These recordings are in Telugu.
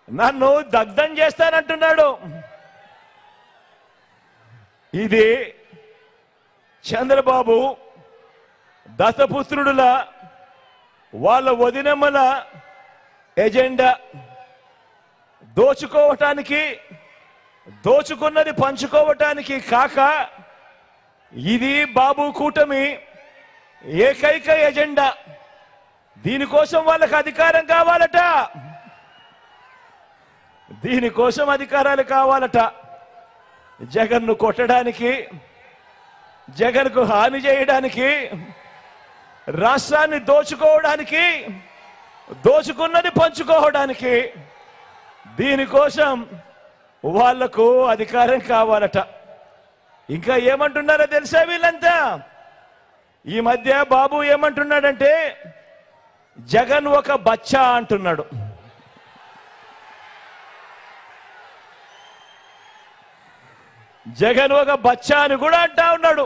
నన్ను దగ్ధం చేస్తానంటున్నాడు ఇది చంద్రబాబు దశపుత్రుడుల వాళ్ళ వదినమ్మల ఎజెండా దోచుకోవటానికి దోచుకున్నది పంచుకోవటానికి కాక ఇది బాబు కూటమి ఏకైక ఎజెండా దీనికోసం వాళ్ళకి అధికారం కావాలట దీనికోసం అధికారాలు కావాలట జగన్ను కొట్టడానికి జగన్కు హాని చేయడానికి రాష్ట్రాన్ని దోచుకోవడానికి దోచుకున్నది పంచుకోవడానికి దీనికోసం వాళ్లకు అధికారం కావాలట ఇంకా ఏమంటున్నారో తెలుసా వీళ్ళంతా ఈ మధ్య బాబు ఏమంటున్నాడంటే జగన్ ఒక బచ్చా అంటున్నాడు జగన్ ఒక బచ్చా అని కూడా అంటా ఉన్నాడు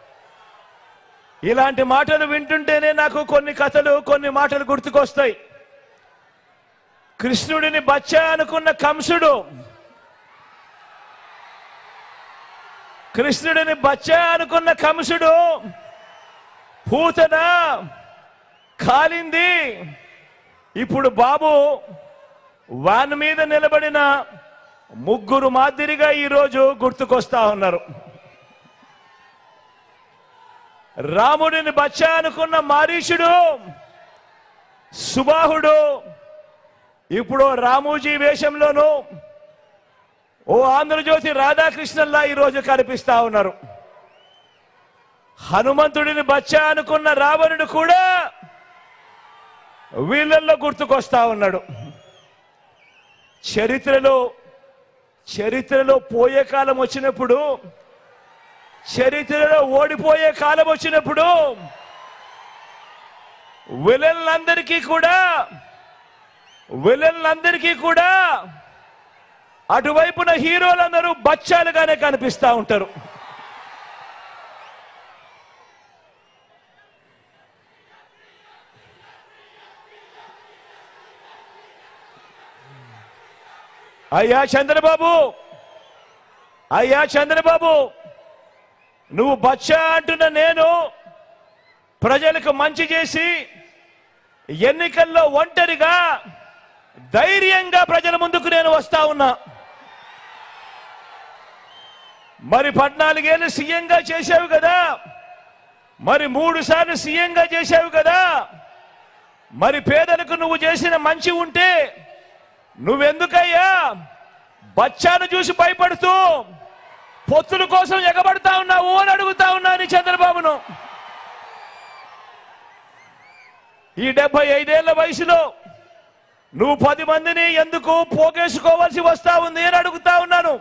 ఇలాంటి మాటలు వింటుంటేనే నాకు కొన్ని కథలు కొన్ని మాటలు గుర్తుకొస్తాయి కృష్ణుడిని బచ్చా అనుకున్న కంసుడు కృష్ణుడిని బచ్చా అనుకున్న కంసుడు పూతన కాలింది ఇప్పుడు బాబు వాన్ మీద నిలబడిన ముగ్గురు మాదిరిగా ఈరోజు గుర్తుకొస్తా ఉన్నారు రాముడిని బచ్చా అనుకున్న మారీషుడు సుబాహుడు ఇప్పుడు రామూజీ వేషంలోనూ ఓ ఆంధ్రజ్యోతి రాధాకృష్ణన్లా ఈరోజు కనిపిస్తా ఉన్నారు హనుమంతుడిని బచ్చా అనుకున్న రావణుడు కూడా వీళ్ళల్లో గుర్తుకొస్తా ఉన్నాడు చరిత్రలో చరిత్రలో పోయే కాలం వచ్చినప్పుడు చరిత్రలో ఓడిపోయే కాలం వచ్చినప్పుడు విలన్లందరికీ కూడా విలన్లందరికీ కూడా అటువైపున హీరోలందరూ బచ్చాలుగానే కనిపిస్తా ఉంటారు అయ్యా చంద్రబాబు అయ్యా చంద్రబాబు నువ్వు బచ్చా అంటున్న నేను ప్రజలకు మంచి చేసి ఎన్నికల్లో ఒంటరిగా ధైర్యంగా ప్రజల ముందుకు నేను వస్తా ఉన్నా మరి పద్నాలుగేళ్ళు సీఎంగా చేశావు కదా మరి మూడు సార్లు సీఎంగా చేశావు కదా మరి పేదలకు నువ్వు చేసిన మంచి ఉంటే నువ్వెందుకయ్యా బచ్చాను చూసి భయపడుతూ పొత్తుల కోసం ఎగబడతా ఉన్నావు అని అడుగుతా ఉన్నాను చంద్రబాబును ఈ డెబ్బై ఐదేళ్ల వయసులో నువ్వు పది మందిని ఎందుకు పోగేసుకోవాల్సి వస్తా ఉంది అని అడుగుతా ఉన్నాను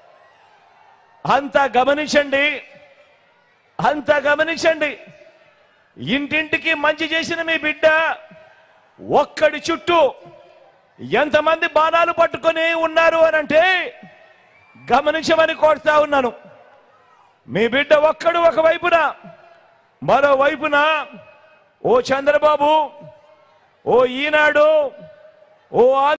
అంతా గమనించండి అంతా గమనించండి ఇంటింటికి మంచి చేసిన మీ బిడ్డ ఒక్కడి చుట్టూ ఎంతమంది బాణాలు పట్టుకొని ఉన్నారు అని అంటే గమనించమని కోరుతా ఉన్నాను మీ బిడ్డ ఒక్కడు ఒకవైపున మరోవైపున ఓ చంద్రబాబు ఓ ఈనాడు ఓ